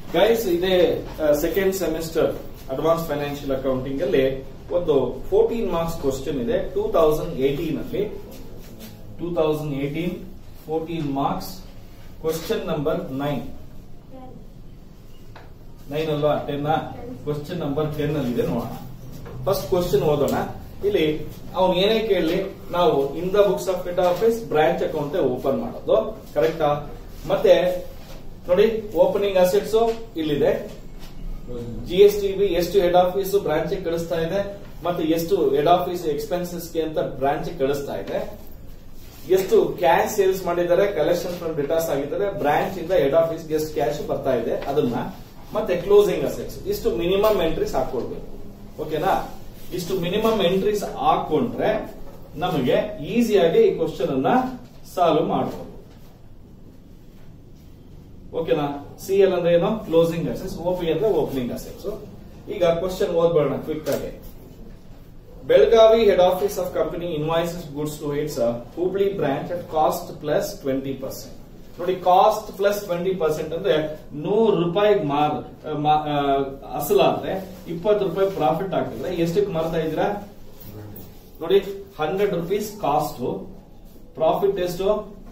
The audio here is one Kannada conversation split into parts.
ಗೈಸ್ ಇದೇ second semester advance financial accounting ಅಲ್ಲಿ ಒಂದು ಫೋರ್ಟೀನ್ ಮಾರ್ಕ್ಸ್ ಕ್ವಶನ್ ಇದೆ ಟೂ ತೌಸಂಡ್ ಏಟೀನ್ ಅಲ್ಲಿ two thousand eighteen fourteen marks question number nine nine ಅಲ್ವಾ ಟೆನ್ ಕ್ವಶನ್ ನಂಬರ್ ಟೆನ್ ಅಲ್ಲಿ ಇದೆ ನೋಡೋಣ ಫಸ್ಟ್ ಕ್ವಶನ್ ಓದೋಣ ಇಲ್ಲಿ ಅವ್ನು ಏನೇ ಕೇಳಲಿ ನಾವು in the books of head office branch account open ಮಾಡೋದು ಕರೆಕ್ಟಾ ಮತ್ತೆ ನೋಡಿ ಓಪನಿಂಗ್ ಅಸೆಟ್ಸ್ ಇಲ್ಲಿದೆ ಜಿ ಎಸ್ ಟಿ ಬಿ ಎಷ್ಟು ಹೆಡ್ ಆಫೀಸ್ ಬ್ರಾಂಚ್ ಕಳಿಸ್ತಾ ಇದೆ ಮತ್ತೆ ಎಷ್ಟು ಹೆಡ್ ಆಫೀಸ್ ಎಕ್ಸ್ಪೆನ್ಸಸ್ ಗೆ ಅಂತ ಬ್ರಾಂಚ್ ಕಳಿಸ್ತಾ ಇದೆ ಎಷ್ಟು ಕ್ಯಾಶ್ ಸೇಲ್ಸ್ ಮಾಡಿದ್ದಾರೆ ಕಲೆಕ್ಷನ್ ಫ್ರಮ್ ರಿಟರ್ನ್ಸ್ ಆಗಿದ್ದಾರೆ ಬ್ರಾಂಚ್ ಇಂದ ಹೆಡ್ ಆಫೀಸ್ ಎಷ್ಟು ಕ್ಯಾಶ್ ಬರ್ತಾ ಇದೆ ಅದನ್ನ ಮತ್ತೆ ಕ್ಲೋಸಿಂಗ್ ಅಸೆಟ್ಸ್ ಇಷ್ಟು ಮಿನಿಮಮ್ ಎಂಟ್ರೀಸ್ ಹಾಕೊಳ್ಬೇಕು ಓಕೆನಾ ಇಷ್ಟು ಮಿನಿಮಮ್ ಎಂಟ್ರೀಸ್ ಹಾಕೊಂಡ್ರೆ ನಮಗೆ ಈಸಿಯಾಗಿ ಈ ಕ್ವಶನ್ ಅನ್ನ ಸಾಲ್ವ್ ಮಾಡಬಹುದು ಓಕೆನಾ ಸಿ ಎಲ್ ಅಂದ್ರೆ ಏನು ಕ್ಲೋಸಿಂಗ್ ಅಸೆಟ್ಸ್ ಓಪಿ ಅಂದ್ರೆ ಓಪನಿಂಗ್ ಅಸೆಟ್ಸ್ ಈಗ ಕ್ವಶನ್ ಓದ್ಬೇಡ ಕ್ವಿಕ್ ಆಗಿ Belagavi head office of company invoices goods to its Hubli branch at cost plus twenty percent ನೋಡಿ ಕಾಸ್ಟ್ ಪ್ಲಸ್ ಟ್ವೆಂಟಿ ಪರ್ಸೆಂಟ್ ಅಂದ್ರೆ ನೂರು ರೂಪಾಯಿ ಮಾರ್ ಮಾ- ಆ, ಅಸಲಾದ್ರೆ ಇಪ್ಪತ್ತು ರೂಪಾಯಿ ಪ್ರಾಫಿಟ್ ಆಗ್ತಿದ್ರೆ ಎಷ್ಟಕ್ಕೆ ಮಾರ್ತಾ ಇದ್ದೀರಾ ನೋಡಿ ಹಂಡ್ರೆಡ್ ರುಪೀಸ್ ಕಾಸ್ಟ್ ಪ್ರಾಫಿಟ್ ಎಷ್ಟು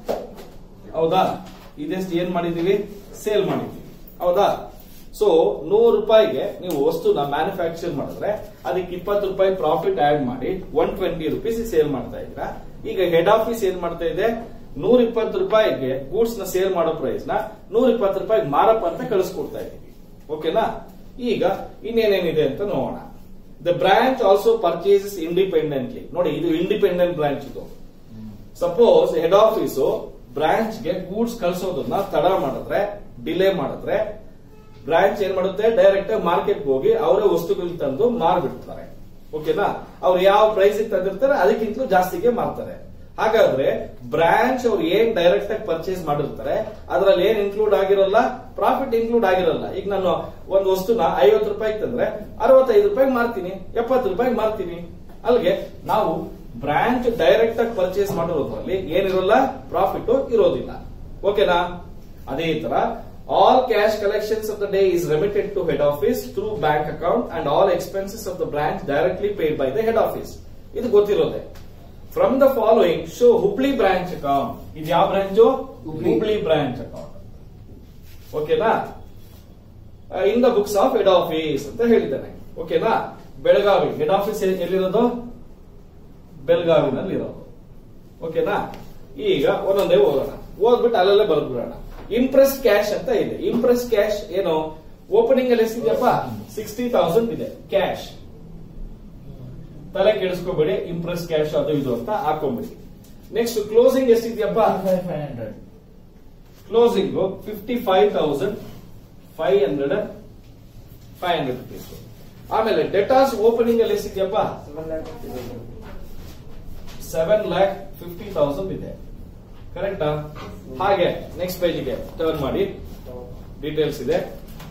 ಹೌದಾ ಇದೆಷ್ಟು ಏನ್ ಮಾಡಿದೀವಿ ಸೇಲ್ ಮಾಡಿದೀವಿ ಹೌದಾ ಸೊ ನೂರು ರೂಪಾಯಿಗೆ ನೀವು ವಸ್ತುನ ಮ್ಯಾನುಫ್ಯಾಕ್ಚರ್ ಮಾಡಿದ್ರೆ ಅದಕ್ಕೆ ಇಪ್ಪತ್ತು ರೂಪಾಯಿ ಪ್ರಾಫಿಟ್ ಆಡ್ ಮಾಡಿ ಒನ್ ಟ್ವೆಂಟಿ ರುಪೀಸ್ ಸೇಲ್ ಮಾಡ್ತಾ ಇದ್ರ ಈಗ ಹೆಡ್ ಆಫೀಸ್ ಏನ್ ಮಾಡ್ತಾ ಇದೆ ನೂರ ಇಪ್ಪತ್ತು ರೂಪಾಯಿಗೆ ಗೂಡ್ಸ್ ನ ಸೇಲ್ ಮಾಡೋ ಪ್ರೈಸ್ ನ ನೂರ ಇಪ್ಪತ್ತು ರೂಪಾಯಿ ಮಾರಪ್ಪ ಅಂತ ಕಳಿಸ್ಕೊಡ್ತಾ ಇದೀವಿ ಓಕೆನಾ ಈಗ ಇನ್ನೇನೇನಿದೆ ಅಂತ ನೋಡೋಣ the branch also purchases independently ನೋಡಿ ಇದು ಇಂಡಿಪೆಂಡೆಂಟ್ ಬ್ರಾಂಚ್ ಇದು ಸಪೋಸ್ ಹೆಡ್ ಆಫೀಸು ಬ್ರಾಂಚ್ ಗೆ ಗೂಡ್ಸ್ ಕಳ್ಸೋದನ್ನ ತಡ ಮಾಡಿದ್ರೆ ಡಿಲೇ ಮಾಡಿದ್ರೆ ಬ್ರಾಂಚ್ ಏನ್ ಮಾಡುತ್ತೆ ಡೈರೆಕ್ಟ್ ಆಗಿ ಮಾರ್ಕೆಟ್ ಹೋಗಿ ಅವರೇ ವಸ್ತುಗಳು ತಂದು ಮಾರ್ಬಿಡ್ತಾರೆ ಓಕೆನಾ ಅವ್ರು ಯಾವ ಪ್ರೈಸ್ ತಂದಿರ್ತಾರೆ ಅದಕ್ಕಿಂತಲೂ ಜಾಸ್ತಿಗೆ ಮಾರ್ತಾರೆ ಹಾಗಾದ್ರೆ ಬ್ರಾಂಚ್ ಅವ್ರು ಏನ್ ಡೈರೆಕ್ಟ್ ಆಗಿ ಪರ್ಚೇಸ್ ಮಾಡಿರ್ತಾರೆ ಅದ್ರಲ್ಲಿ ಏನ್ ಇನ್ಕ್ಲೂಡ್ ಆಗಿರಲ್ಲ ಪ್ರಾಫಿಟ್ ಇನ್ಕ್ಲೂಡ್ ಆಗಿರಲ್ಲ ಈಗ ನಾನು ಒಂದು ವಸ್ತುನ ಐವತ್ತು ರೂಪಾಯಿ ತಂದ್ರೆ ಅರವತ್ತೈದು ರೂಪಾಯಿ ಮಾರ್ತೀನಿ ಎಪ್ಪತ್ತು ರೂಪಾಯಿ ಮಾರ್ತೀನಿ ಅಲ್ಲಿಗೆ ನಾವು ಬ್ರಾಂಚ್ ಡೈರೆಕ್ಟ್ ಆಗಿ ಪರ್ಚೇಸ್ ಮಾಡಿರೋದ್ರಲ್ಲಿ ಏನಿರಲ್ಲ ಪ್ರಾಫಿಟ್ ಇರೋದಿಲ್ಲ ಓಕೆನಾ ಅದೇ ತರ all cash collections of the day is remitted to head office through bank account and all expenses of the branch directly paid by the head office ಇದು ಗೊತ್ತಿರೋದೆ from the following show Hubli branch account ಇದು ಯಾವ branch Hubli. Hubli branch account ಓಕೆನಾ in the books of head office ಅಂತ ಹೇಳಿದ್ದಾನೆ ಓಕೆನಾ ಬೆಳಗಾವಿ ಹೆಡ್ ಆಫೀಸ್ ಎಲ್ಲಿರೋದು ಬೆಳಗಾವಿನಲ್ಲಿ ಇರೋದು ಓಕೆನಾ ಈಗ ಒಂದೊಂದೇ ಓದೋಣ ಓದ್ಬಿಟ್ಟು ಅಲ್ಲಲ್ಲೇ ಬರೆದ್ಬಿಡೋಣ ಇಂಪ್ರೆಸ್ ಕ್ಯಾಶ್ ಅಂತ ಇದೆ ಇಂಪ್ರೆಸ್ ಕ್ಯಾಶ್ ಏನು ಓಪನಿಂಗ್ ಅಲ್ಲಿ ಎಷ್ಟಿದೆಯಪ್ಪ ಸಿಕ್ಸ್ಟಿ ತೌಸಂಡ್ ಇದೆ ಕ್ಯಾಶ್ ತಲೆ ಕೆಡಿಸ್ಕೋಬೇಡಿ ಇಂಪ್ರೆಸ್ ಕ್ಯಾಶ್ ಅದು ಇದು ಅಂತ ಹಾಕೊಂಬಿಡಿ ನೆಕ್ಸ್ಟ್ ಕ್ಲೋಸಿಂಗ್ ಎಷ್ಟಿದೆಯಪ್ಪ closing fifty five thousand five hundred five hundred rupees ಆಮೇಲೆ ಡೆಟಾಸ್ ಓಪನಿಂಗ್ ಅಲ್ಲಿ ಎಷ್ಟಿದೆಯಪ್ಪ ಸೆವೆನ್ ಲ್ಯಾಕ್ ಫಿಫ್ಟಿ ತೌಸಂಡ್ ಇದೆ ಕರೆಕ್ಟಾ ಹಾಗೆ ನೆಕ್ಸ್ಟ್ ಪೇಜ್ಗೆ ಟರ್ನ್ ಮಾಡಿ ಡೀಟೇಲ್ಸ್ ಇದೆ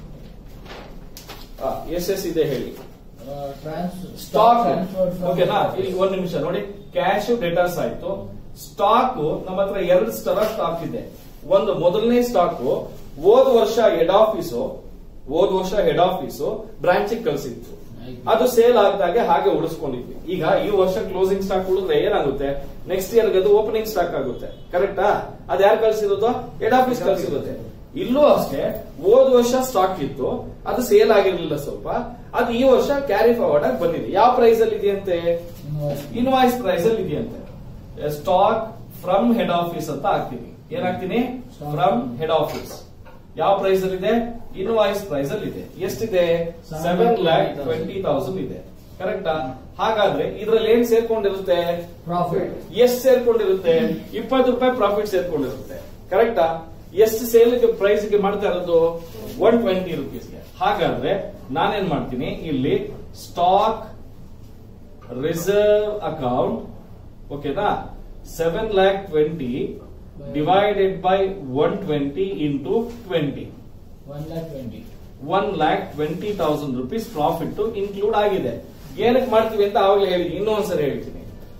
ಎಸ್ ಎಸ್ ಇದೆ ಹೇಳಿ ಸ್ಟಾಕ್ ಓಕೆನಾ ಇಲ್ಲಿ ಒಂದ್ ನಿಮಿಷ ನೋಡಿ ಕ್ಯಾಶ್ ಡೇಟಾಸ್ ಆಯ್ತು ಸ್ಟಾಕ್ ನಮ್ಮ ಹತ್ರ ಎರಡು ತರ ಸ್ಟಾಕ್ ಇದೆ ಒಂದು ಮೊದಲನೇ ಸ್ಟಾಕ್ ಹೋದ ವರ್ಷ ಹೆಡ್ ಆಫೀಸು ಹೋದ ವರ್ಷ ಹೆಡ್ ಆಫೀಸು ಬ್ರಾಂಚಿಗೆ ಕಳಿಸಿತ್ತು ಅದು ಸೇಲ್ ಆಗದಾಗೆ ಹಾಗೆ ಉಳಿಸ್ಕೊಂಡಿದ್ವಿ ಈಗ ಈ ವರ್ಷ ಕ್ಲೋಸಿಂಗ್ ಸ್ಟಾಕ್ ಉಳಿದ್ರೆ ಏನಾಗುತ್ತೆ ನೆಕ್ಸ್ಟ್ ಇಯರ್ ಅದು ಓಪನಿಂಗ್ ಸ್ಟಾಕ್ ಆಗುತ್ತೆ ಕರೆಕ್ಟಾ ಅದ್ ಯಾರು ಕಳ್ಸಿರೋದು ಹೆಡ್ ಆಫೀಸ್ ಕಳ್ಸಿರುತ್ತೆ ಇಲ್ಲೂ ಅಷ್ಟೇ ಹೋದ ವರ್ಷ ಸ್ಟಾಕ್ ಇತ್ತು ಅದು ಸೇಲ್ ಆಗಿರ್ಲಿಲ್ಲ ಸ್ವಲ್ಪ ಅದು ಈ ವರ್ಷ ಕ್ಯಾರಿ ಫಾರ್ವರ್ಡ್ ಆಗಿ ಬಂದಿದೆ ಯಾವ ಪ್ರೈಸ್ ಅಲ್ಲಿ ಇದೆಯಂತೆ ಇನ್ವಾಯ್ಸ್ ಪ್ರೈಸ್ ಅಲ್ಲಿ ಇದೆಯಂತೆ ಸ್ಟಾಕ್ ಫ್ರಮ್ ಹೆಡ್ ಆಫೀಸ್ ಅಂತ ಹಾಕ್ತೀನಿ ಏನಾಗ್ತೀನಿ ಫ್ರಮ್ ಹೆಡ್ ಆಫೀಸ್ ಯಾವ ಪ್ರೈಸ್ ಅಲ್ಲಿ ಇದೆ ಇನ್ವಾಯ್ಸ್ ಪ್ರೈಸ್ ಅಲ್ಲಿ ಇದೆ ಎಷ್ಟಿದೆ ಸೆವೆನ್ ಲ್ಯಾಕ್ ಟ್ವೆಂಟಿ ತೌಸಂಡ್ ಇದೆ ಕರೆಕ್ಟಾ ಹಾಗಾದ್ರೆ ಇದ್ರಲ್ಲಿ ಏನ್ ಸೇರ್ಕೊಂಡಿರುತ್ತೆ ಪ್ರಾಫಿಟ್ ಎಷ್ಟು ಸೇರ್ಕೊಂಡಿರುತ್ತೆ ಇಪ್ಪತ್ತು ರೂಪಾಯಿ ಪ್ರಾಫಿಟ್ ಸೇರ್ಕೊಂಡಿರುತ್ತೆ ಕರೆಕ್ಟಾ ಎಷ್ಟು ಸೇಲ್ ಪ್ರೈಸ್ ಗೆ ಮಾಡ್ತಾ ಇರೋದು ಒನ್ ಟ್ವೆಂಟಿ ರುಪೀಸ್ಗೆ ಹಾಗಾದ್ರೆ ನಾನೇನ್ ಮಾಡ್ತೀನಿ ಇಲ್ಲಿ ಸ್ಟಾಕ್ ರಿಸರ್ವ್ ಅಕೌಂಟ್ ಓಕೆನಾ seven lakh twenty divided by one twenty into twenty one lakh twenty one lakh twenty thousand rupees profit include ಆಗಿದೆ ಏನಕ್ಕೆ ಮಾಡ್ತೀವಿ ಅಂತ ಆವಾಗಲೇ ಹೇಳಿದ್ವಿ ಇನ್ನೊಂದ್ಸರಿ ಹೇಳ್ತೀನಿ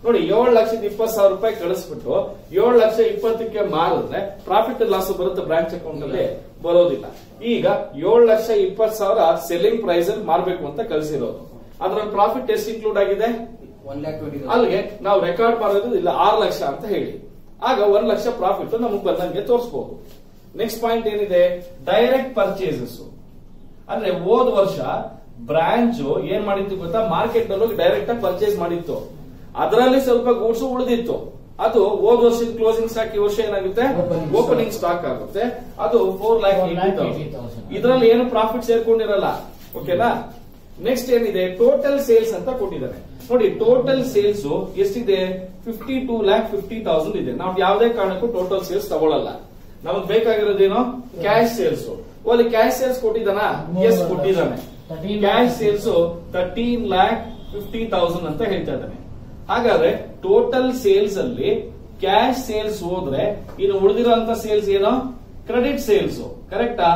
ನೋಡಿ ಏಳು ಲಕ್ಷದ ಇಪ್ಪತ್ತು ಸಾವಿರ ರೂಪಾಯಿ ಕಳಿಸ್ಬಿಟ್ಟು ಏಳು ಲಕ್ಷ ಇಪ್ಪತ್ತಕ್ಕೆ ಮಾರಿದ್ರೆ ಪ್ರಾಫಿಟ್ ಲಾಸ್ ಬರುತ್ತೆ ಬ್ರಾಂಚ್ ಅಕೌಂಟ್ ಅಲ್ಲಿ ಬರೋದಿಲ್ಲ ಈಗ ಏಳು ಲಕ್ಷ ಇಪ್ಪತ್ತು ಸಾವಿರ ಸೆಲ್ಲಿಂಗ್ ಪ್ರೈಸ್ ಅಲ್ಲಿ ಮಾರ್ಬೇಕು ಅಂತ ಕಳಿಸಿರೋದು ಅದ್ರಲ್ಲಿ ಪ್ರಾಫಿಟ್ ಎಷ್ಟು ಇನ್ಕ್ಲೂಡ್ ಆಗಿದೆ ಒನ್ ಲ್ಯಾಕ್ ಟ್ವೆಂಟಿ ಅಲ್ಲಿಗೆ ನಾವು ರೆಕಾರ್ಡ್ ಮಾಡೋದು ಇಲ್ಲ ಆರು ಲಕ್ಷ ಅಂತ ಹೇಳಿ ಆಗ ಒಂದ್ ಲಕ್ಷ ಪ್ರಾಫಿಟ್ ನಮಗೆ ಬಂದಂಗೆ ತೋರಿಸಬಹುದು ನೆಕ್ಸ್ಟ್ ಪಾಯಿಂಟ್ ಏನಿದೆ ಡೈರೆಕ್ಟ್ ಪರ್ಚೇಸಸ್ ಅಂದ್ರೆ ಹೋದ್ ವರ್ಷ ಬ್ರಾಂಚ್ ಏನ್ ಮಾಡಿತ್ತು ಗೊತ್ತಾ ಮಾರ್ಕೆಟ್ ನಲ್ಲಿ ಡೈರೆಕ್ಟ್ ಆಗಿ ಪರ್ಚೇಸ್ ಮಾಡಿತ್ತು ಅದರಲ್ಲಿ ಸ್ವಲ್ಪ ಗೂಡ್ಸ್ ಉಳಿದಿತ್ತು ಅದು ಹೋದ್ ವರ್ಷದ ಕ್ಲೋಸಿಂಗ್ ಸ್ಟಾಕ್ ಈ ವರ್ಷ ಏನಾಗುತ್ತೆ Opening ಓಪನಿಂಗ್ ಸ್ಟಾಕ್ ಆಗುತ್ತೆ ಅದು ಫೋರ್ ಲ್ಯಾಕ್ ಇದರಲ್ಲಿ ಏನು ಪ್ರಾಫಿಟ್ ಸೇರ್ಕೊಂಡಿರಲ್ಲ ಓಕೆನಾ ನೆಕ್ಸ್ಟ್ ಏನಿದೆ ಟೋಟಲ್ ಸೇಲ್ಸ್ ಅಂತ ಕೊಟ್ಟಿದ್ದಾರೆ ನೋಡಿ ಟೋಟಲ್ ಸೇಲ್ಸ್ ಎಷ್ಟಿದೆ fifty two lakh fifty thousand ಇದೆ ನಾವು ಯಾವುದೇ ಕಾರಣಕ್ಕೂ ಟೋಟಲ್ ಸೇಲ್ಸ್ ತಗೊಳ್ಳಲ್ಲ ನಮಗ್ ಬೇಕಾಗಿರೋದೇನೋ ಕ್ಯಾಶ್ ಸೇಲ್ಸ್ ಅಲ್ಲಿ ಕ್ಯಾಶ್ ಸೇಲ್ಸ್ ಕೊಟ್ಟಿದ್ದಾನ ಎಸ್ ಕೊಟ್ಟಿದ್ದಾನೆ cash sales thirteen lakh fifty thousand ಅಂತ ಹೇಳ್ತಾ ಇದ್ದಾನೆ ಹಾಗಾದ್ರೆ ಟೋಟಲ್ ಸೇಲ್ಸ್ ಅಲ್ಲಿ ಕ್ಯಾಶ್ ಸೇಲ್ಸ್ ಹೋದ್ರೆ ಇನ್ನು ಉಳಿದಿರೋಂತ ಸೇಲ್ಸ್ ಏನೋ ಕ್ರೆಡಿಟ್ ಸೇಲ್ಸ್ ಕರೆಕ್ಟಾ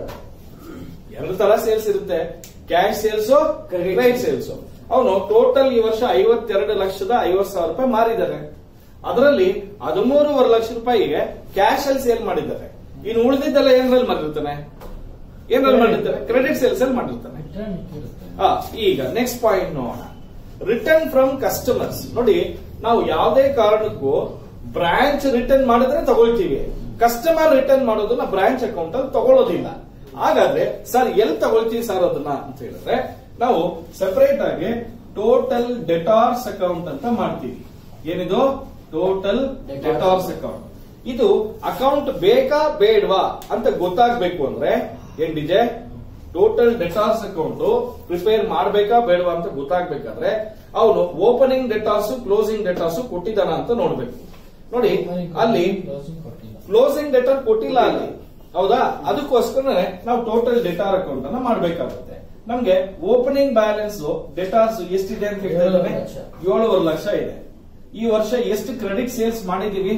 ಎರಡು ತರ ಸೇಲ್ಸ್ ಇರುತ್ತೆ ಕ್ಯಾಶ್ ಸೇಲ್ಸ್ ಕ್ರೆಡಿಟ್ ಸೇಲ್ಸ್ ಅವನು ಟೋಟಲ್ ಈ ವರ್ಷ ಐವತ್ತೆರಡು ಲಕ್ಷದ ಐವತ್ ಸಾವಿರ ರೂಪಾಯಿ ಮಾರಿದ್ದಾರೆ ಅದರಲ್ಲಿ ಹದಿಮೂರುವರೆ ಲಕ್ಷ ರೂಪಾಯಿಗೆ ಕ್ಯಾಶ್ ಅಲ್ಲಿ ಸೇಲ್ ಮಾಡಿದ್ದಾರೆ ಇನ್ನು ಉಳಿದಿದ್ದೆಲ್ಲ ಏನ್ರಲ್ಲಿ ಮಾಡಿರ್ತಾನೆ ಏನ್ರಲ್ಲಿ ಮಾಡಿರ್ತಾನೆ ಕ್ರೆಡಿಟ್ ಸೇಲ್ಸ್ ಅಲ್ಲಿ ಮಾಡಿರ್ತಾನೆ ಆ, ಈಗ ನೆಕ್ಸ್ಟ್ ಪಾಯಿಂಟ್ ನೋಡೋಣ ರಿಟರ್ನ್ ಫ್ರಮ್ ಕಸ್ಟಮರ್ಸ್ ನೋಡಿ ನಾವು ಯಾವುದೇ ಕಾರಣಕ್ಕೂ ಬ್ರಾಂಚ್ ರಿಟರ್ನ್ ಮಾಡಿದ್ರೆ ತಗೊಳ್ತೀವಿ ಕಸ್ಟಮರ್ ರಿಟರ್ನ್ ಮಾಡೋದನ್ನ ಬ್ರಾಂಚ್ ಅಕೌಂಟ್ ಅಲ್ಲಿ ತಗೊಳ್ಳೋದಿಲ್ಲ ಹಾಗಾದ್ರೆ ಸರ್ ಎಲ್ಲಿ ತಗೊಳ್ತೀವಿ ಸರ್ ಅದನ್ನ ಅಂತ ಹೇಳಿದ್ರೆ ನಾವು ಸೆಪರೇಟ್ ಆಗಿ ಟೋಟಲ್ ಡೆಟಾರ್ಸ್ ಅಕೌಂಟ್ ಅಂತ ಮಾಡ್ತೀವಿ ಏನಿದು ಟೋಟಲ್ ಡೆಟಾರ್ಸ್ ಅಕೌಂಟ್ ಇದು ಅಕೌಂಟ್ ಬೇಕಾ ಬೇಡವಾ ಅಂತ ಗೊತ್ತಾಗ್ಬೇಕು ಅಂದ್ರೆ ಏನ್ ಡಿಜೆ ಟೋಟಲ್ ಡೆಟಾರ್ಸ್ ಅಕೌಂಟ್ ಪ್ರಿಪೇರ್ ಮಾಡಬೇಕಾ ಬೇಡವಾ ಅಂತ ಗೊತ್ತಾಗ್ಬೇಕಾದ್ರೆ ಅವನು ಓಪನಿಂಗ್ ಡೆಟಾರ್ಸ್ ಕ್ಲೋಸಿಂಗ್ ಡೆಟಾರ್ಸ್ ಕೊಟ್ಟಿದ್ದಾನ ಅಂತ ನೋಡ್ಬೇಕು ನೋಡಿ ಅಲ್ಲಿ ಕ್ಲೋಸಿಂಗ್ ಡೆಟಾರ್ ಕೊಟ್ಟಿಲ್ಲ ಅಲ್ಲಿ ಹೌದಾ ಅದಕ್ಕೋಸ್ಕರನೇ ನಾವು ಟೋಟಲ್ ಡೆಟಾರ್ ಅಕೌಂಟ್ ಅನ್ನ ಮಾಡ್ಬೇಕಾಗುತ್ತೆ ನಮ್ಗೆ ಓಪನಿಂಗ್ ಬ್ಯಾಲೆನ್ಸ್ ಡೆಟಾರ್ಸ್ ಎಷ್ಟಿದೆ ಅಂತ ಹೇಳ್ತಾ ಇದ್ದಾನೆ ಏಳುವರೆ ಲಕ್ಷ. ಏಳುವರೆ ಲಕ್ಷ ಇದೆ ಈ ವರ್ಷ ಎಷ್ಟು ಕ್ರೆಡಿಟ್ ಸೇಲ್ಸ್ ಮಾಡಿದೀವಿ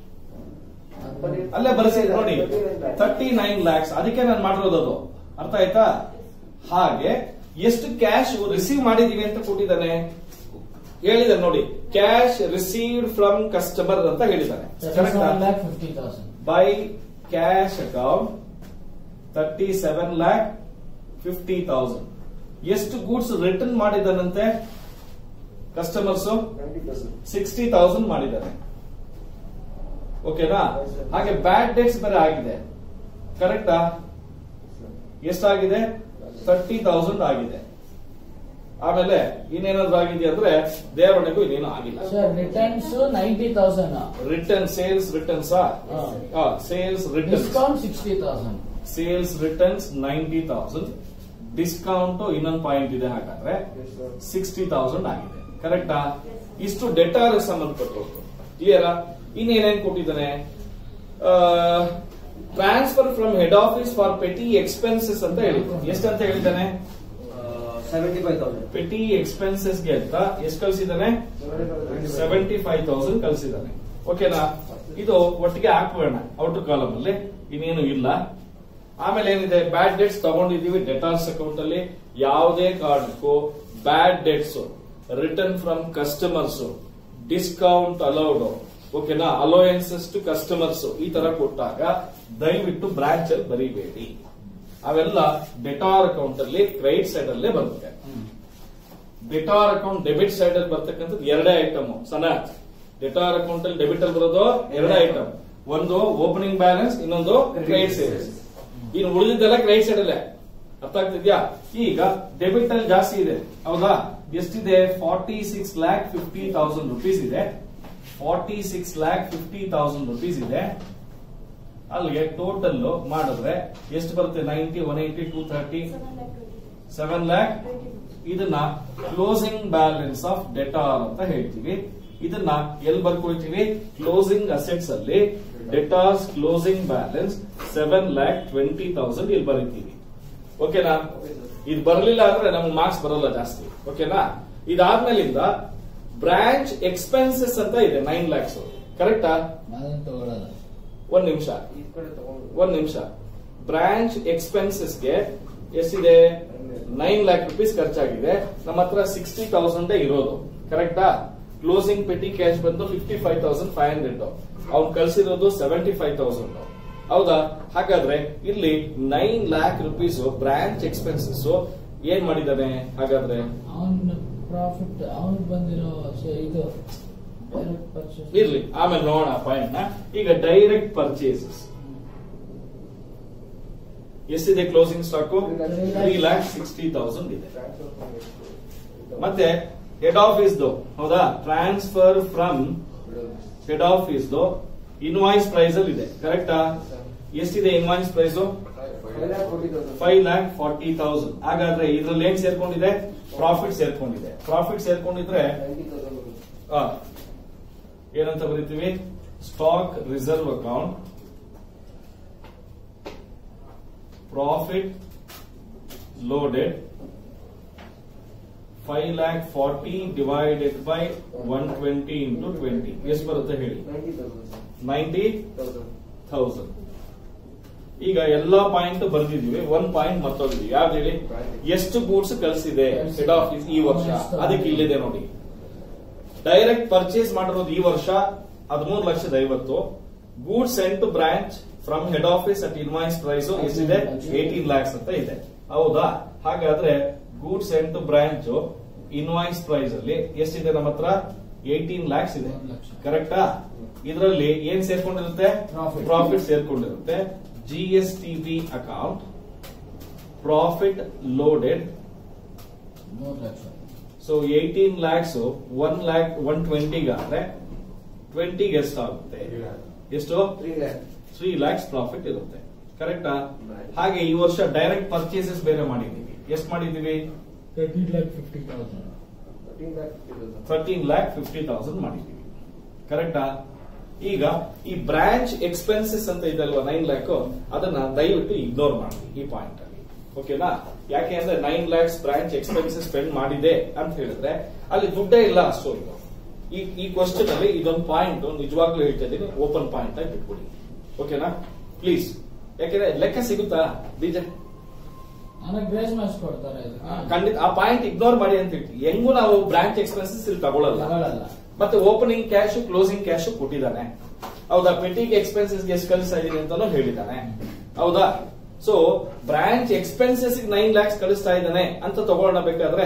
ಅಲ್ಲೇ ಬರೆಸಿ ನೋಡಿ ತರ್ಟಿ ನೈನ್ ಲ್ಯಾಕ್ಸ್ ಅದಕ್ಕೆ ನಾನು ಮಾಡಿರೋದು ಅದು ಅರ್ಥ ಆಯ್ತಾ ಹಾಗೆ ಎಷ್ಟು ಕ್ಯಾಶ್ ರಿಸೀವ್ ಮಾಡಿದೀವಿ ಅಂತ ಕೊಟ್ಟಿದ್ದಾನೆ ಹೇಳಿದಾನೆ ನೋಡಿ ಕ್ಯಾಶ್ ರಿಸೀವ್ಡ್ ಫ್ರಮ್ ಕಸ್ಟಮರ್ ಅಂತ ಹೇಳಿದ್ದಾನೆ lakh fifty thousand by cash account thirty seven lakh fifty thousand ಎಷ್ಟು ಗೂಡ್ಸ್ ರಿಟರ್ನ್ ಮಾಡಿದಾನಂತೆ ಕಸ್ಟಮರ್ಸ್ ಸಿಕ್ಸ್ಟಿ ತೌಸಂಡ್ ಮಾಡಿದ್ದಾರೆ ಓಕೆನಾ ಹಾಗೆ ಬ್ಯಾಡ್ ಡೇಟ್ಸ್ ಬೇರೆ ಆಗಿದೆ ಕರೆಕ್ಟಾ ಎಷ್ಟಾಗಿದೆ ತರ್ಟಿ ತೌಸಂಡ್ ಆಗಿದೆ ಆಮೇಲೆ ಇನ್ನೇನಾದ್ರು ಆಗಿದೆ ಅಂದ್ರೆ ದೇವರಣೆಗೂ ಇನ್ನೇನು ಆಗಿಲ್ಲ sir returns ninety thousand return sales returns sales returns discount sixty thousand sales returns ninety thousand discount ಇನ್ನೊಂದು ಪಾಯಿಂಟ್ ಇದೆ ಹಾಗಾದ್ರೆ ಸಿಕ್ಸ್ಟಿ ತೌಸಂಡ್ ಆಗಿದೆ ಕರೆಕ್ಟಾ ಇಷ್ಟು ಡೆಟಾರ್ ಸಂಬಂಧಪಟ್ಟು ಕ್ಲಿಯರಾ ಇನ್ನೇನೇನ್ ಕೊಟ್ಟಿದ್ದಾನೆ transfer from head office for petty expenses ಅಂತ ಹೇಳಿ ಎಷ್ಟಂತ ಹೇಳಿದ್ದಾನೆ seventy five thousand petty expenses ಗೆ ಅಂತ ಎಷ್ಟು ಕಳಿಸಿದ್ದಾನೆ ಸೆವೆಂಟಿ ಫೈವ್ ತೌಸಂಡ್ ಕಳಿಸಿದ್ದಾನೆ ಓಕೆನಾ ಇದು ಒಟ್ಟಿಗೆ ಹಾಕ್ಬೇಡ ಔಟರ್ ಕಾಲಮ್ ಅಲ್ಲಿ ಇನ್ನೇನು ಇಲ್ಲ ಆಮೇಲೆ ಏನಿದೆ ಬ್ಯಾಡ್ ಡೇಟ್ಸ್ ತಗೊಂಡಿದೀವಿ ಡೆಟಾರ್ಸ್ ಅಕೌಂಟ್ ಅಲ್ಲಿ ಯಾವುದೇ ಕಾರಣಕ್ಕೂ bad debts return from customers discount allowed ಓಕೆನಾ ಅಲೋಯನ್ಸಸ್ ಟು ಕಸ್ಟಮರ್ಸ್ ಈ ತರ ಕೊಟ್ಟಾಗ ದಯವಿಟ್ಟು ಬ್ರಾಂಚ್ ಅಲ್ಲಿ ಬರೀಬೇಡಿ ಅವೆಲ್ಲ ಡೆಟಾರ್ ಅಕೌಂಟ್ ಅಲ್ಲಿ ಕ್ರೆಡಿಟ್ ಸೈಡ್ ಅಲ್ಲೇ ಬರುತ್ತೆ ಡೆಟಾರ್ ಅಕೌಂಟ್ ಡೆಬಿಟ್ ಸೈಡ್ ಅಲ್ಲಿ ಬರ್ತಕ್ಕಂಥದ್ದು ಎರಡೇ ಐಟಮ್ ಸನತ್ ಡೆಟಾರ್ ಅಕೌಂಟ್ ಅಲ್ಲಿ ಡೆಬಿಟ್ ಅಲ್ಲಿ ಬರೋದು ಎರಡೇ ಐಟಮ್ ಒಂದು ಓಪನಿಂಗ್ ಬ್ಯಾಲೆನ್ಸ್ ಇನ್ನೊಂದು ಕ್ರೆಡಿಟ್ ಸೇಲ್ಸ್ ಇನ್ನು ಉಳಿದಿದ್ದೆಲ್ಲ ಕ್ರೆಡಿಟ್ ಸೈಡ್ ಅಲ್ಲೇ ಅರ್ಥ ಆಗ್ತಿದ್ಯಾ ಈಗ ಡೆಬಿಟ್ ಅಲ್ಲಿ ಜಾಸ್ತಿ ಇದೆ ಹೌದಾ ಎಷ್ಟಿದೆ forty six lakh fifty thousand rupees ಇದೆ forty six lakh fifty thousand rupees ಇದೆ ಅಲ್ಲಿಗೆ ಟೋಟಲ್ ಮಾಡಿದ್ರೆ ಎಷ್ಟು ಬರುತ್ತೆ ninety one eighty two thirty seven lakh ಇದನ್ನ ಕ್ಲೋಸಿಂಗ್ ಬ್ಯಾಲೆನ್ಸ್ ಆಫ್ ಡೆಟಾರ್ ಅಂತ ಹೇಳ್ತೀವಿ ಇದನ್ನ ಎಲ್ಲಿ ಬರ್ಕೊಳ್ತೀವಿ ಕ್ಲೋಸಿಂಗ್ ಅಸೆಟ್ಸ್ ಅಲ್ಲಿ debtors closing balance seven lakh twenty thousand ಇಲ್ಲಿ ಬರೀತೀವಿ ಓಕೆನಾ ಇದು ಬರಲಿಲ್ಲ ಅಂದ್ರೆ ನಮ್ಗೆ ಮಾರ್ಕ್ಸ್ ಬರಲ್ಲ ಜಾಸ್ತಿ ಓಕೆನಾ ಇದಾದ್ಮೇಲಿಂದ ಬ್ರಾಂಚ್ ಎಕ್ಸ್ಪೆನ್ಸಸ್ ಅಂತ ಇದೆ ನೈನ್ ಲ್ಯಾಕ್ಸ್ ಕರೆಕ್ಟಾ ಅದನ್ನ ತಗೊಳ್ಳಲ್ಲ ಒಂದ್ ನಿಮಿಷ ಈ ಕಡೆ ತಗೊಂಡು ಒಂದ್ ನಿಮಿಷ ಬ್ರಾಂಚ್ ಎಕ್ಸ್ಪೆನ್ಸಸ್ಗೆ ಎಷ್ಟಿದೆ ನೈನ್ ಲ್ಯಾಕ್ ರುಪೀಸ್ ಖರ್ಚಾಗಿದೆ ನಮ್ಮ ಹತ್ರ ಸಿಕ್ಸ್ಟಿ ತೌಸಂಡ್ ಇರೋದು ಕರೆಕ್ಟಾ ಕ್ಲೋಸಿಂಗ್ ಪೆಟಿ ಕ್ಯಾಶ್ ಬಂದು fifty five thousand five hundred ಅವ್ನು ಕಳ್ಸಿರೋದು ಸೆವೆಂಟಿ ಫೈವ್ ತೌಸಂಡ್ ಹೌದಾ ಹಾಗಾದ್ರೆ ಇಲ್ಲಿ nine lakh rupees branch expenses ಏನ್ ಮಾಡಿದಾನೆ ಹಾಗಾದ್ರೆ ಅವನ ಪ್ರಾಫಿಟ್ ಅವನ್ ಬಂದಿರೋ ಸ- ಇದು ಡೈರೆಕ್ಟ್ ಪರ್ಚೇಸ್ ಇರ್ಲಿ ಆಮೇಲೆ ನೋಡೋಣ ಪಾಯಿಂಟ್ ನ ಈಗ ಡೈರೆಕ್ಟ್ ಪರ್ಚೇಸಸ್ ಎಷ್ಟಿದೆ closing stock three lakh sixty thousand ಇದೆ ಮತ್ತೆ ಹೆಡ್ ಆಫೀಸ್ ಹೌದಾ transfer from head office invoice price ಅಲ್ಲಿ ಇದೆ ಕರೆಕ್ಟಾ ಎಷ್ಟಿದೆ invoice price five lakh forty thousand ಹಾಗಾದ್ರೆ ಇದ್ರಲ್ಲಿ ಏನ್ ಸೇರ್ಕೊಂಡಿದೆ ಪ್ರಾಫಿಟ್ ಸೇರ್ಕೊಂಡಿದೆ ಪ್ರಾಫಿಟ್ ಸೇರ್ಕೊಂಡಿದ್ರೆ ಆ, ಏನಂತ ಬರೀತೀವಿ stock reserve account profit loaded five lakh forty divided by one twenty into twenty ಎಷ್ಟು ಬರುತ್ತೆ ಹೇಳಿ ನೈಂಟಿ ಥೌಸಂಡ್ ಈಗ ಎಲ್ಲಾ ಪಾಯಿಂಟ್ ಬರ್ದಿದೀವಿ ಒಂದ್ ಪಾಯಿಂಟ್ ಮರ್ತೋಗಿದ್ವಿ ಯಾವ್ದು ಹೇಳಿ ಎಷ್ಟು ಗೂಡ್ಸ್ ಕಳಿಸಿದೆ ಹೆಡ್ ಆಫೀಸ್ ಈ ವರ್ಷ ಅದಕ್ಕೆ ಇಲ್ಲಿದೆ ನೋಡಿ ಡೈರೆಕ್ಟ್ ಪರ್ಚೇಸ್ ಮಾಡಿರೋದು ಈ ವರ್ಷ ಹದಿಮೂರು ಲಕ್ಷದ ಐವತ್ತು goods sent to branch from head office at invoice price ಎಷ್ಟಿದೆ ಏಟೀನ್ ಲ್ಯಾಕ್ಸ್ ಅಂತ ಇದೆ ಹೌದಾ ಹಾಗಾದ್ರೆ goods sent to branch invoice price ಅಲ್ಲಿ ಎಷ್ಟಿದೆ ನಮ್ಮ ಹತ್ರ ಏಟೀನ್ ಲ್ಯಾಕ್ಸ್ ಇದೆ ಒಂದ್ ಲಕ್ಷ. ಕರೆಕ್ಟಾ ಇದರಲ್ಲಿ ಏನ್ ಸೇರ್ಕೊಂಡಿರುತ್ತೆ Profit. ಪ್ರಾಫಿಟ್ ಸೇರ್ಕೊಂಡಿರುತ್ತೆ G S T B account profit loaded ಮೂರು ಲಕ್ಷ so eighteen lakhs one lakh one ಟ್ವೆಂಟಿಗಾದ್ರೆ ಟ್ವೆಂಟಿಗೆ ಎಷ್ಟಾಗುತ್ತೆ ಎಷ್ಟು ತ್ರೀ ಲ್ಯಾಕ್ಸ್ ಪ್ರಾಫಿಟ್ ಇರುತ್ತೆ ಕರೆಕ್ಟಾ ಹಾಗೆ ಈ ವರ್ಷ ಡೈರೆಕ್ಟ್ ಪರ್ಚೇಸಸ್ ಬೇರೆ ಮಾಡಿದೀವಿ ಎಷ್ಟು ಮಾಡಿದೀವಿ thirty lakh fifty thousand thirteen lakh fifty thousand ಮಾಡಿದೀವಿ ಕರೆಕ್ಟಾ ಈಗ ಈ ಬ್ರಾಂಚ್ ಎಕ್ಸ್ಪೆನ್ಸಸ್ ಅಂತ ಇದಲ್ವಾ ನೈನ್ ಲ್ಯಾಕ್ ಅದನ್ನ ದಯವಿಟ್ಟು ಇಗ್ನೋರ್ ಮಾಡಿ ಈ ಪಾಯಿಂಟ್ ಅಲ್ಲಿ ಓಕೆನಾ ಯಾಕೆ ಅಂದ್ರೆ nine lakhs branch expenses spend ಮಾಡಿದೆ ಅಂತ ಹೇಳಿದ್ರೆ ಅಲ್ಲಿ ದುಡ್ಡೇ ಇಲ್ಲ ಅಷ್ಟೊಂದು ಈ ಈ ಕ್ವಶನ್ ಅಲ್ಲಿ ಇದೊಂದು ಪಾಯಿಂಟ್ ನಿಜವಾಗ್ಲೂ ಹೇಳ್ತಾ ಇದ್ದೀನಿ ಓಪನ್ ಪಾಯಿಂಟ್ ಆಗಿ ಬಿಟ್ಬಿಡಿ ಓಕೆನಾ ಪ್ಲೀಸ್ ಯಾಕೆಂದ್ರೆ ಲೆಕ್ಕ ಸಿಗುತ್ತಾ ಬೀಜ ನನಗೆ ಗ್ರೇಸ್ ಮಾರ್ಕ್ಸ್ ಕೊಡ್ತಾರೆ ಇದಕ್ಕೆ. ಖಂಡಿತ ಆ ಪಾಯಿಂಟ್ ಇಗ್ನೋರ್ ಮಾಡಿ ಅಂತ ಹೇಳ್ತೀವಿ ಹೆಂಗೂ ನಾವು ಬ್ರಾಂಚ್ ಎಕ್ಸ್ಪೆನ್ಸಸ್ ಇಲ್ಲಿ ತಗೊಳ್ಳಲ್ಲ ತಗೊಳಲ್ಲ ಮತ್ತೆ ಓಪನಿಂಗ್ ಕ್ಯಾಶ್ ಕ್ಲೋಸಿಂಗ್ ಕ್ಯಾಶ್ ಕೊಟ್ಟಿದ್ದಾನೆ ಹೌದಾ ಪೆಟ್ಟಿಗೆ ಎಕ್ಸ್ಪೆನ್ಸಸ್ ಎಷ್ಟು ಕಳಿಸ್ತಾ ಇದೀನಿ ಅಂತಾನು ಹೇಳಿದ್ದಾನೆ ಹೌದಾ so branch expenses nine lakhs ಕಳಿಸ್ತಾ ಇದ್ದಾನೆ ಅಂತ ತಗೊಳ್ಳೋಣ ಬೇಕಾದ್ರೆ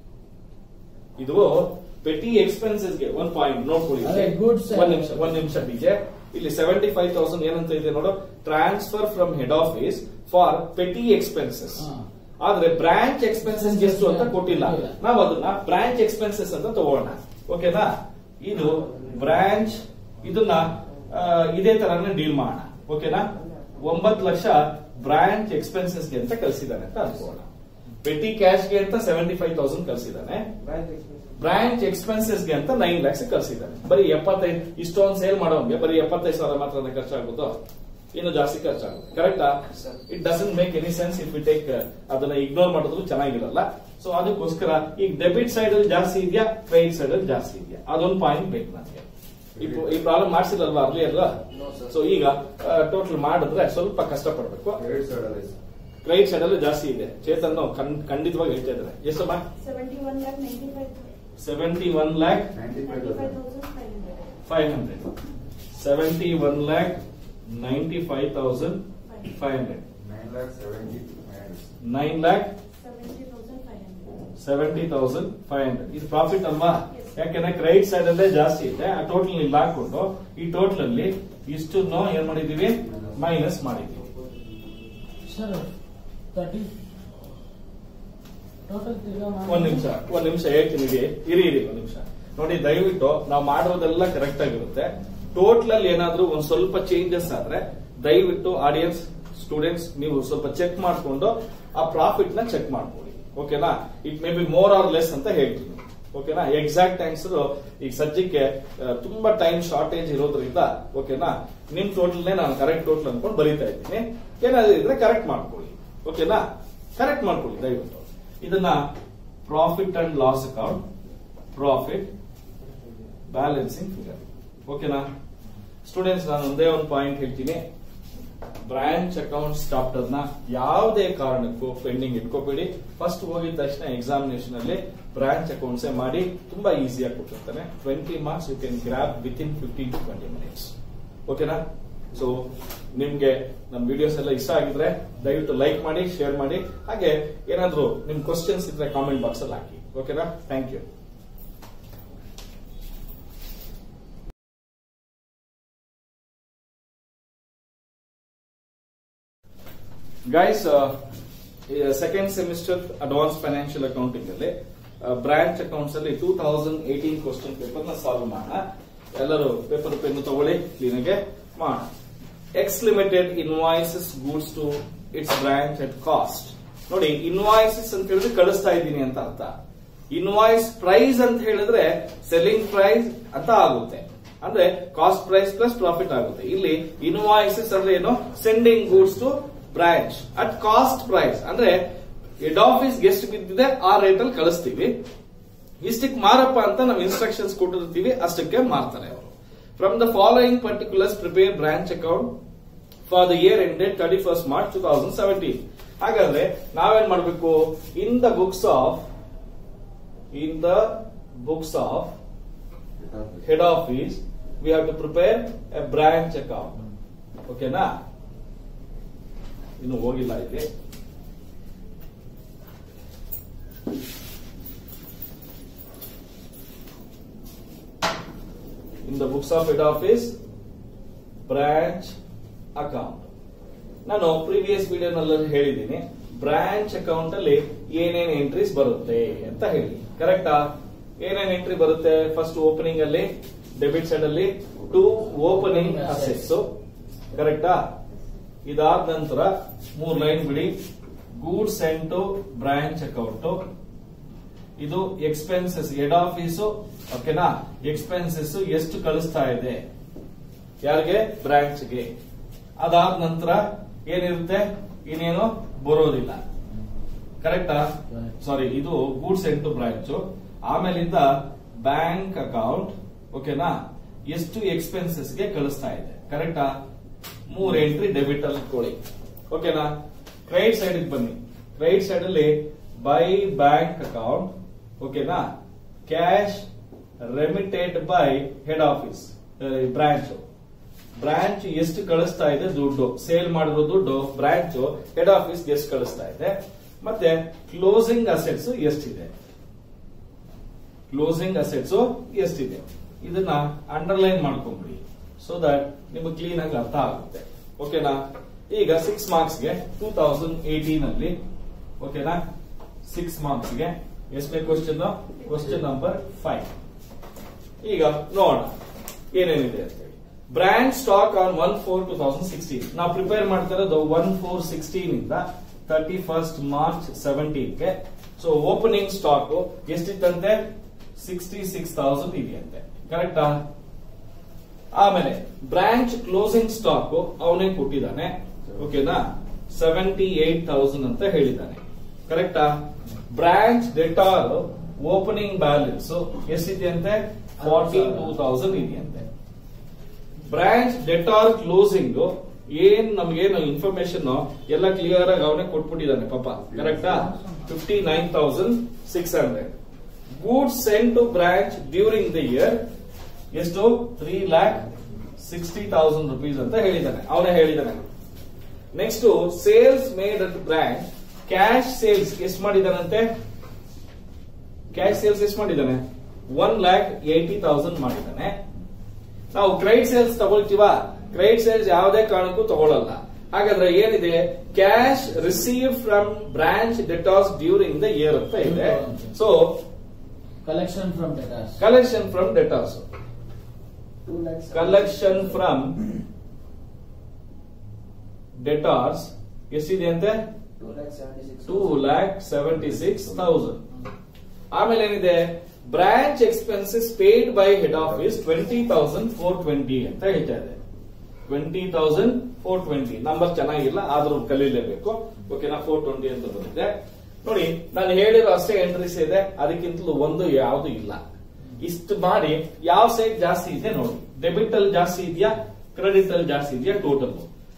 ಇದು ಪೆಟಿ ಎಕ್ಸ್ಪೆನ್ಸಸ್ ಗೆ ಒಂದ್ ಪಾಯಿಂಟ್ ನೋಡ್ಕೊಳ್ಳಿ ಅದೇ goods ಒಂದ್ ನಿಮಿಷ ಒಂದ್ ನಿಮಿಷ ಡಿಜೆ ಇಲ್ಲಿ ಸೆವೆಂಟಿ ಫೈವ್ ತೌಸಂಡ್ ಏನಂತ ಇದೆ ನೋಡು transfer from head office for petty expenses ಹಾ. ಆದ್ರೆ ಬ್ರಾಂಚ್ ಎಕ್ಸ್ಪೆನ್ಸಸ್ ಎಷ್ಟು ಅಂತ ಕೊಟ್ಟಿಲ್ಲ ಇಲ್ಲ. ನಾವು ಅದನ್ನ ಬ್ರಾಂಚ್ ಎಕ್ಸ್ಪೆನ್ಸಸ್ ಅಂತ ತಗೋಣ ಓಕೆನಾ ಇದು ಬ್ರಾಂಚ್ ಇದನ್ನ ಆ, ಇದೇ ತರಾನೇ ಡೀಲ್ ಮಾಡೋಣ ಓಕೆನಾ ಒಂಬತ್ತು ಲಕ್ಷ ಬ್ರಾಂಚ್ ಎಕ್ಸ್ಪೆನ್ಸಸ್ ಗೆ ಅಂತ ಕಳ್ಸಿದಾನೆ ಅಂತ ಅನ್ಕೋಣ ಪೆಟಿ ಕ್ಯಾಶ್ ಗೆ ಅಂತ ಸೆವೆಂಟಿ ಫೈವ್ ತೌಸಂಡ್ ಕಳ್ಸಿದಾನೆ ಬ್ರಾಂಚ್ ಎಕ್ಸ್ಪೆನ್ಸಸ್ ಗೆ ಅಂತ ನೈನ್ ಲ್ಯಾಕ್ಸ್ ಕಳ್ಸಿದ್ದಾನೆ ಬರೀ ಎಪ್ಪತ್ತೈದು ಇಷ್ಟೊಂದು ಸೇಲ್ ಮಾಡೋನ್ಗೆ ಬರೀ ಎಪ್ಪತ್ತೈದು ಸಾವಿರ ಮಾತ್ರ ಖರ್ಚಾಗುತ್ತೋ ಇನ್ನು ಜಾಸ್ತಿ ಖರ್ಚಾಗುತ್ತೆ ಕರೆಕ್ಟಾ Sir. It doesn't make any sense if you take ಅದನ್ನ ಇಗ್ನೋರ್ ಮಾಡಿದ್ರು ಚೆನ್ನಾಗಿರಲ್ಲ ಸೊ ಅದಕ್ಕೋಸ್ಕರ ಈಗ ಡೆಬಿಟ್ ಸೈಡ್ ಅಲ್ಲಿ ಜಾಸ್ತಿ ಇದೆಯಾ ಕ್ರೆಡಿಟ್ ಸೈಡ್ ಅಲ್ಲಿ ಜಾಸ್ತಿ ಇದೆಯಾ ಅದೊಂದು ಪಾಯಿಂಟ್ ಬೇಕು ನನಗೆ ಈ- ಈ ಪ್ರಾಬ್ಲಮ್ ಮಾಡ್ಸಿಲ್ಲಲ್ವಾ ಅರ್ಲಿ ಅಲ್ವಾ No, sir. ಸೊ ಈಗ ಟೋಟಲ್ ಮಾಡಿದ್ರೆ ಸ್ವಲ್ಪ ಕಷ್ಟ ಪಡ್ಬೇಕು ಕ್ರೆಡಿಟ್ ಸೈಡ್ ಅಲ್ಲಿ ಜಾಸ್ತಿ ಇದೆ ಚೇತನ್ ನಾವು ಖಂಡ್- ಖಂಡಿತವಾಗಿ ಹೇಳ್ತಾ ಇದ್ದಾರೆ ಎಷ್ಟಮ್ಮ 71 lakh 95 seventy one lakh 95,500. Five hundred seventy one lakh ninety five thousand five hundred nine lakh 70,500. Seventy thousand five hundred ಇದು ಪ್ರಾಫಿಟ್ ಅಲ್ವಾ ಯಾಕೆಂದ್ರೆ ಕ್ರೆಡಿಟ್ ಸೈಡ್ ಅಲ್ಲೇ ಜಾಸ್ತಿ ಇದೆ ಆ ಟೋಟಲ್ ಇಲ್ಲಿ ಹಾಕೊಂಡು ಈ ಟೋಟಲ್ ಅಲ್ಲಿ ಇಷ್ಟನ್ನು ಏನ್ ಮಾಡಿದೀವಿ ಮೈನಸ್ ಮಾಡಿದೀವಿ ಸರ್ ತರ್ಟಿ ಟೋಟಲ್ ತಿರ್ಗಾ ಮಾಡಿ- ಒಂದ್ ನಿಮಿಷ ಒಂದ್ ನಿಮಿಷ ಹೇಳ್ತೀನಿ ಇರಿ ಇರಿ ಇರಿ ಒಂದ್ ನಿಮಿಷ ನೋಡಿ ದಯವಿಟ್ಟು ನಾವು ಮಾಡಿರೋದೆಲ್ಲ ಕರೆಕ್ಟ್ ಆಗಿರುತ್ತೆ ಟೋಟಲ್ ಅಲ್ಲಿ ಏನಾದ್ರೂ ಒಂದ್ ಸ್ವಲ್ಪ ಚೇಂಜಸ್ ಆದ್ರೆ ದಯವಿಟ್ಟು ಆಡಿಯನ್ಸ್ ಸ್ಟೂಡೆಂಟ್ಸ್ ನೀವು ಸ್ವಲ್ಪ ಚೆಕ್ ಮಾಡ್ಕೊಂಡು ಆ ಪ್ರಾಫಿಟ್ ನ ಚೆಕ್ ಮಾಡ್ಕೊಳ್ಳಿ ಓಕೆನಾ it may be more or less ಅಂತ ಹೇಳ್ತೀನಿ ಓಕೆನಾ ಎಕ್ಸಾಕ್ಟ್ ಆನ್ಸರ್ ಈಗ ಸದ್ಯಕ್ಕೆ ಆ, ತುಂಬಾ ಟೈಮ್ ಶಾರ್ಟೇಜ್ ಇರೋದ್ರಿಂದ ಓಕೆನಾ ನಿಮ್ ಟೋಟಲ್ ನಾನು ಕರೆಕ್ಟ್ ಟೋಟಲ್ ಅನ್ಕೊಂಡು ಬರೀತಾ ಇದ್ದೀನಿ ಏನಾದ್ರು ಇದ್ರೆ ಕರೆಕ್ಟ್ ಮಾಡ್ಕೊಳ್ಳಿ ಓಕೆನಾ ಕರೆಕ್ಟ್ ಮಾಡ್ಕೊಳ್ಳಿ ದಯವಿಟ್ಟು ಇದನ್ನ profit and loss account profit balancing figure ಓಕೆನಾ ಸ್ಟೂಡೆಂಟ್ಸ್ ನಾನು ಒಂದೇ ಒಂದು ಪಾಯಿಂಟ್ ಹೇಳ್ತೀನಿ ಬ್ರಾಂಚ್ ಅಕೌಂಟ್ ಸ್ಟಾಪ್ಟರ್ ನ ಯಾವುದೇ ಕಾರಣಕ್ಕೂ ಪೆಂಡಿಂಗ್ ಇಟ್ಕೋಬೇಡಿ ಫಸ್ಟ್ ಹೋಗಿದ ತಕ್ಷಣ ಎಕ್ಸಾಮಿನೇಷನ್ ಅಲ್ಲಿ ಬ್ರಾಂಚ್ ಅಕೌಂಟ್ಸ್ ಮಾಡಿ ತುಂಬಾ ಈಸಿಯಾಗಿ ಕೊಟ್ಟಿರ್ತಾನೆ twenty marks you can grab within fifteen to twenty minutes ಓಕೆನಾ ಸೊ ನಿಮ್ಗೆ ನಮ್ಮ ವಿಡಿಯೋಸ್ ಎಲ್ಲ ಇಷ್ಟ ಆಗಿದ್ರೆ ದಯವಿಟ್ಟು ಲೈಕ್ ಮಾಡಿ ಶೇರ್ ಮಾಡಿ ಹಾಗೆ ಏನಾದ್ರೂ ನಿಮ್ ಕ್ವಶನ್ಸ್ ಇದ್ರೆ ಕಾಮೆಂಟ್ ಬಾಕ್ಸ್ ಅಲ್ಲಿ ಹಾಕಿ ಓಕೆನಾ thank you guys second semester advance financial accounting ಅಲ್ಲಿ ಬ್ರಾಂಚ್ ಅಕೌಂಟ್ಸ್ ಅಲ್ಲಿ two thousand eighteen question paper ನ ಸಾಲ್ವ್ ಮಾಡೋಣ ಎಲ್ಲರೂ ಪೇಪರ್ ಪೆನ್ ತಗೊಳ್ಳಿ ಕ್ಲೀನಾಗೆ ಮಾಡೋಣ X limited invoices goods to its branch at cost ನೋಡಿ ಇನ್ವಾಯ್ಸಸ್ ಅಂತ ಹೇಳಿದ್ರೆ ಕಳಿಸ್ತಾ ಇದ್ದೀನಿ ಅಂತ ಅರ್ಥ ಇನ್ವಾಯ್ಸ್ ಪ್ರೈಸ್ ಅಂತ ಹೇಳಿದ್ರೆ ಸೆಲ್ಲಿಂಗ್ ಪ್ರೈಸ್ ಅಂತ ಆಗುತ್ತೆ ಅಂದ್ರೆ ಕಾಸ್ಟ್ ಪ್ರೈಸ್ ಪ್ಲಸ್ ಪ್ರಾಫಿಟ್ ಆಗುತ್ತೆ ಇಲ್ಲಿ ಇನ್ವಾಯ್ಸಸ್ ಅಂದ್ರೆ ಏನು sending goods to branch at cost price ಅಂದ್ರೆ ಹೆಡ್ ಆಫೀಸ್ ಎಷ್ಟು ಬಿದ್ದಿದೆ ಆ ರೇಟ್ ಅಲ್ಲಿ ಕಳಿಸ್ತೀವಿ ಇಷ್ಟಕ್ಕೆ ಮಾರಪ್ಪ ಅಂತ ನಾವು ಇನ್ಸ್ಟ್ರಕ್ಷನ್ಸ್ ಕೊಟ್ಟಿರ್ತೀವಿ ಅಷ್ಟಕ್ಕೆ ಮಾರ್ತಾರೆ ಅವರು from the following particulars prepare branch account for the year ended thirty first March two thousand seventeen ಹಾಗಾದ್ರೆ ನಾವೇನ್ ಮಾಡ್ಬೇಕು in the books of in the books of head office, we have to prepare a branch account. ಓಕೆನಾ ಇನ್ನು ಹೋಗಿಲ್ಲ ಇಲ್ಲಿ in the books of head office branch account ನಾನು ಪ್ರೀವಿಯಸ್ ವಿಡಿಯೋನಲ್ಲಿ ಹೇಳಿದ್ದೀನಿ ಬ್ರಾಂಚ್ ಅಕೌಂಟ್ ಅಲ್ಲಿ ಏನೇನ್ ಎಂಟ್ರೀಸ್ ಬರುತ್ತೆ ಅಂತ ಹೇಳಿ ಕರೆಕ್ಟಾ ಏನೇನ್ ಎಂಟ್ರಿ ಬರುತ್ತೆ ಫಸ್ಟ್ ಓಪನಿಂಗ್ ಅಲ್ಲಿ ಡೆಬಿಟ್ ಸೈಡ್ ಅಲ್ಲಿ ಟು ಓಪನಿಂಗ್ ಅಸೆಟ್ಸ್ ಕರೆಕ್ಟಾ ಇದಾದ ನಂತರ ಮೂರ್ ಲೈನ್ ಬಿಡಿ goods and to branch account ಇದು ಎಕ್ಸ್ಪೆನ್ಸಸ್ ಹೆಡ್ ಆಫೀಸು ಓಕೆನಾ ಎಕ್ಸ್ಪೆನ್ಸಸ್ ಎಷ್ಟು ಕಳಿಸ್ತಾ ಇದೆ ಯಾರಿಗೆ ಬ್ರಾಂಚ್ಗೆ ಅದಾದ ನಂತರ ಏನಿರುತ್ತೆ ಇನ್ನೇನು ಬರೋದಿಲ್ಲ ಕರೆಕ್ಟಾ ಸಾರಿ ಇದು ಗೂಡ್ಸ್ ಎಂಡ್ ಟು ಬ್ರಾಂಚ್ ಆಮೇಲಿಂದ ಬ್ಯಾಂಕ್ ಅಕೌಂಟ್ ಓಕೆನಾ ಎಷ್ಟು ಎಕ್ಸ್ಪೆನ್ಸಸ್ ಗೆ ಕಳಿಸ್ತಾ ಇದೆ ಕರೆಕ್ಟಾ ಮೂರ್ ಎಂಟ್ರಿ ಡೆಬಿಟ್ ಅಲ್ಲಿ ಇಟ್ಕೊಳ್ಳಿ ಓಕೆನಾ ಕ್ರೆಡಿಟ್ ಸೈಡ್ ಬನ್ನಿ ಕ್ರೆಡಿಟ್ ಸೈಡ್ ಅಲ್ಲಿ ಬೈ ಬ್ಯಾಂಕ್ ಅಕೌಂಟ್ ಓಕೆನಾ cash remitted by head office branch branch ಎಷ್ಟು ಕಳಿಸ್ತಾ ಇದೆ ದುಡ್ಡು ಸೇಲ್ ಮಾಡಿರೋ ದುಡ್ಡು ಬ್ರಾಂಚ್ ಹೆಡ್ ಆಫೀಸ್ ಎಷ್ಟು ಕಳಿಸ್ತಾ ಇದೆ ಮತ್ತೆ ಕ್ಲೋಸಿಂಗ್ ಅಸೆಟ್ಸ್ ಎಷ್ಟಿದೆ ಕ್ಲೋಸಿಂಗ್ ಅಸೆಟ್ಸ್ ಎಷ್ಟಿದೆ ಇದನ್ನ ಅಂಡರ್ಲೈನ್ ಮಾಡ್ಕೊಂಡ್ಬಿಡಿ ಸೊ ದಟ್ ನಿಮಗೆ ಕ್ಲೀನ್ ಆಗಿ ಅರ್ಥ ಆಗುತ್ತೆ ಓಕೆನಾ ಈಗ ಸಿಕ್ಸ್ ಮಾರ್ಕ್ಸ್ ಗೆ ಟೂ ತೌಸಂಡ್ ಏಟೀನ್ ಅಲ್ಲಿ ಓಕೆನಾ ಸಿಕ್ಸ್ ಮಾರ್ಕ್ಸ್ ಗೆ ಎಷ್ಟನೇ ಕ್ವಶನ್ ಕ್ವಶನ್ ನಂಬರ್ ಫೈವ್ ಈಗ ನೋಡೋಣ ಏನೇನಿದೆ ಅಂತ ಹೇಳಿ branch stock on one four two thousand sixteen ನಾವು ಪ್ರಿಪೇರ್ ಮಾಡ್ತಾ ಇರೋದು ಒನ್ ಫೋರ್ ಸಿಕ್ಸ್ಟೀನ್ ಇಂದ ತರ್ಟಿ ಫಸ್ಟ್ ಮಾರ್ಚ್ ಸೆವೆಂಟೀನ್ ಗೆ ಸೊ ಓಪನಿಂಗ್ ಸ್ಟಾಕ್ ಎಷ್ಟಿತ್ತಂತೆ ಸಿಕ್ಸ್ಟಿ ಸಿಕ್ಸ್ ತೌಸಂಡ್ ಇದೆಯಂತೆ ಕರೆಕ್ಟಾ ಆಮೇಲೆ ಬ್ರಾಂಚ್ ಕ್ಲೋಸಿಂಗ್ ಸ್ಟಾಕ್ ಅವನೇ ಕೊಟ್ಟಿದ್ದಾನೆ ಓಕೆನಾ ಸೆವೆಂಟಿ ಏಟ್ ತೌಸಂಡ್ ಅಂತ ಹೇಳಿದ್ದಾನೆ ಕರೆಕ್ಟಾ ಬ್ರಾಂಚ್ ಡೆಟಾರ್ ಓಪನಿಂಗ್ ಬ್ಯಾಲೆನ್ಸ್ ಎಷ್ಟಿದೆಯಂತೆ ಫಾರ್ಟಿ ಟೂ ತೌಸಂಡ್ ಇದೆಯಂತೆ ಬ್ರಾಂಚ್ ಡೆಟಾರ್ ಕ್ಲೋಸಿಂಗ್ ಏನ್ ನಮ್ಗೇನು ಇನ್ಫಾರ್ಮೇಶನ್ ಎಲ್ಲ ಕ್ಲಿಯರ್ ಆಗಿ ಅವನೇ ಕೊಟ್ಬಿಟ್ಟಿದ್ದಾನೆ ಪಾಪ ಕರೆಕ್ಟಾ fifty nine thousand six hundred goods send to branch during the year ಎಷ್ಟು three lakh sixty thousand rupees ಅಂತ ಹೇಳಿದ್ದಾನೆ ಅವನೇ ಹೇಳಿದ್ದಾನೆ next sales made at branch cash sales ಎಷ್ಟು ಮಾಡಿದಾನಂತೆ ಕ್ಯಾಶ್ ಸೇಲ್ಸ್ ಎಷ್ಟು ಮಾಡಿದ್ದಾನೆ ಒನ್ ಲ್ಯಾಕ್ ಏಟಿ ತೌಸಂಡ್ ಮಾಡಿದ್ದಾನೆ ನಾವು ಕ್ರೆಡಿಟ್ ಸೇಲ್ಸ್ ತಗೊಳ್ತೀವ ಕ್ರೆಡಿಟ್ ಸೇಲ್ಸ್ ಯಾವುದೇ ಕಾರಣಕ್ಕೂ ತಗೊಳ್ಳಲ್ಲ ಹಾಗಾದ್ರೆ ಏನಿದೆ cash receive from branch debtors during the year ಅಂತ ಇದೆ so collection from debtors collection from debtors Two lakhs. Collection from debtors ಎಷ್ಟಿದೆ ಅಂತೆ Two lakhs seventy-six. Two lakh seventy six thousand ಆಮೇಲೆ ಏನಿದೆ branch expenses paid by head office twenty thousand four twenty ಅಂತ ಹೇಳ್ತಾ ಇದೆ twenty thousand four twenty number ಚೆನ್ನಾಗಿಲ್ಲ ಆದ್ರೂ ಕಲೀಲೇಬೇಕು ಓಕೆನಾ ಫೋರ್ ಟ್ವೆಂಟಿ ಅಂತ ಬಂದಿದೆ ನೋಡಿ ನಾನು ಹೇಳಿರೋ ಅಷ್ಟೇ ಎಂಟ್ರೀಸ್ ಇದೆ ಅದಕ್ಕಿಂತಲೂ ಒಂದು ಯಾವುದು ಇಲ್ಲ ಇಷ್ಟು ಮಾಡಿ ಯಾವ ಸೈಡ್ ಜಾಸ್ತಿ ಇದೆ ನೋಡಿ ಡೆಬಿಟ್ ಅಲ್ಲಿ ಜಾಸ್ತಿ ಇದೆಯಾ ಕ್ರೆಡಿಟ್ ಅಲ್ಲಿ ಜಾಸ್ತಿ ಇದೆಯಾ ಟೋಟಲ್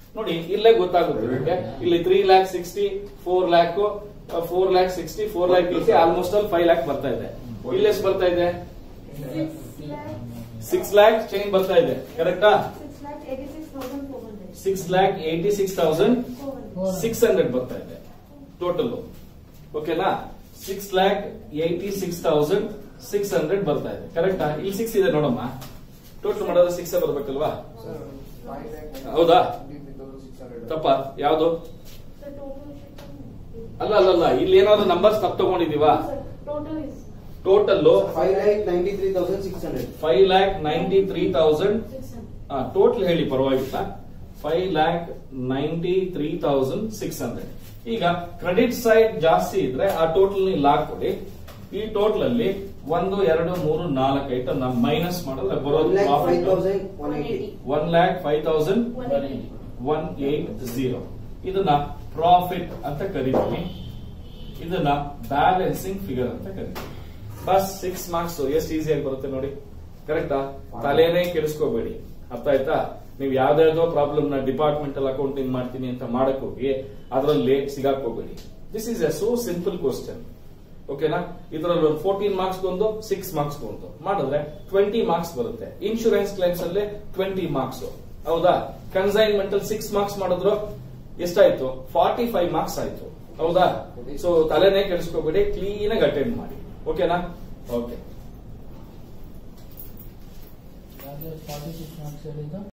ನೋಡಿ ಇಲ್ಲೇ ಗೊತ್ತಾಗುತ್ತೆ ನಿಮ್ಗೆ ಇಲ್ಲಿ three lakh sixty four lakh four lakh sixty four lakh eighty almost ಅಲ್ಲಿ ಫೈವ್ ಲ್ಯಾಕ್ ಬರ್ತಾ ಇದೆ ಇಲ್ಲಿ ಎಷ್ಟು ಬರ್ತಾ ಇದೆ Six lakh, six lakh change ಬರ್ತಾ ಇದೆ ಕರೆಕ್ಟಾ six lakh eighty-six thousand four hundred. Six lakh eighty six thousand Four hundred. Four. Six hundred ಬರ್ತಾ ಇದೆ ಟೋಟಲ್ ಓಕೆನಾ six lakh eighty six thousand six hundred ಬರ್ತಾ ಇದೆ ಕರೆಕ್ಟಾ ಇಲ್ಲಿ ಸಿಕ್ಸ್ ಇದೆ ನೋಡಮ್ಮ ಟೋಟಲ್ ಮಾಡೋದು ಸಿಕ್ಸ್ ಬರ್ಬೇಕಲ್ವಾ ಸರ್ ಫೈವ್ ಲ್ಯಾಕ್ ಹೌದಾ ಸಿಕ್ಸ್ ಹಂಡ್ರೆಡ್ ತಪ್ಪ ಯಾವ್ದು The total should ಅಲ್ಲ ಅಲ್ಲ ಅಲ್ಲ ಇಲ್ಲಿ ಏನಾದ್ರು ನಂಬರ್ಸ್ ತಪ್ಪು ತಗೊಂಡಿದೀವಾ Sir, total is total five lakh ninety three thousand six hundred five lakh ninety three thousand six hundred. Total ಹೇಳಿ ಪರವಾಗಿಲ್ಲ five lakh ninety three thousand six hundred ಈಗ ಕ್ರೆಡಿಟ್ ಸೈಡ್ ಜಾಸ್ತಿ ಇದ್ರೆ ಆ ಟೋಟಲ್ ನೀವು ಹಾಕೊಡಿ ಈ ಟೋಟಲ್ ಅಲ್ಲಿ ಒಂದು ಎರಡು ಮೂರು ನಾಲ್ಕು ಐಟಮ್ ನಾವು ಮೈನಸ್ ಮಾಡಿದ್ರೆ ಒನ್ ಬರೋದು lakh five profit thousand one eighty one lakh five thousand One eighty. One eight zero ಇದನ್ನ ಪ್ರಾಫಿಟ್ ಅಂತ ಕರಿತೀವಿ ಇದನ್ನ ಬ್ಯಾಲೆನ್ಸಿಂಗ್ ಫಿಗರ್ ಅಂತ ಕರಿತೀವಿ ಬಸ್ ಸಿಕ್ಸ್ ಮಾರ್ಕ್ಸ್ ಎಷ್ಟು ಈಸಿಯಾಗಿ ಬರುತ್ತೆ ನೋಡಿ ಕರೆಕ್ಟಾ ತಲೆನೇ ಕೆಡಿಸ್ಕೋಬೇಡಿ ಅರ್ಥ ಆಯ್ತಾ ನೀವು ಯಾವ್ದಾವ್ದೋ ಪ್ರಾಬ್ಲಮ್ ನ ಡಿಪಾರ್ಟ್ಮೆಂಟಲ್ ಅಕೌಂಟಿಂಗ್ ಮಾಡ್ತೀನಿ ಅಂತ ಮಾಡಕ್ ಹೋಗಿ ಅದರಲ್ಲಿ ಸಿಗಾಕೋಬೇಡಿ this is a so simple question ಓಕೆನಾ ಇದರಲ್ಲಿ ಒಂದು ಫೋರ್ಟೀನ್ ಮಾರ್ಕ್ಸ್ ಒಂದು ಸಿಕ್ಸ್ ಮಾರ್ಕ್ಸ್ ಒಂದು ಮಾಡಿದ್ರೆ ಟ್ವೆಂಟಿ ಮಾರ್ಕ್ಸ್ ಬರುತ್ತೆ ಇನ್ಶೂರೆನ್ಸ್ ಕ್ಲೈಮ್ಸ್ ಅಲ್ಲಿ ಟ್ವೆಂಟಿ ಮಾರ್ಕ್ಸ್ ಹೌದಾ ಕನ್ಸೈನ್ಮೆಂಟ್ ಅಲ್ಲಿ ಸಿಕ್ಸ್ ಮಾರ್ಕ್ಸ್ ಮಾಡಿದ್ರು ಎಷ್ಟಾಯ್ತು ಫಾರ್ಟಿ ಫೈವ್ ಮಾರ್ಕ್ಸ್ ಆಯ್ತು ಹೌದಾ ಸೊ ತಲೆನೇ ಕೆಡಿಸ್ಕೋಬೇಡಿ ಕ್ಲೀನ್ ಆಗಿ ಅಟೆಂಡ್ ಮಾಡಿ ಓಕೆನಾ ಓಕೆ ಫಾರ್ಟಿ ಸಿಕ್ಸ್ ಮಾರ್ಕ್ಸ್ ಹೇಳಿದ್ದು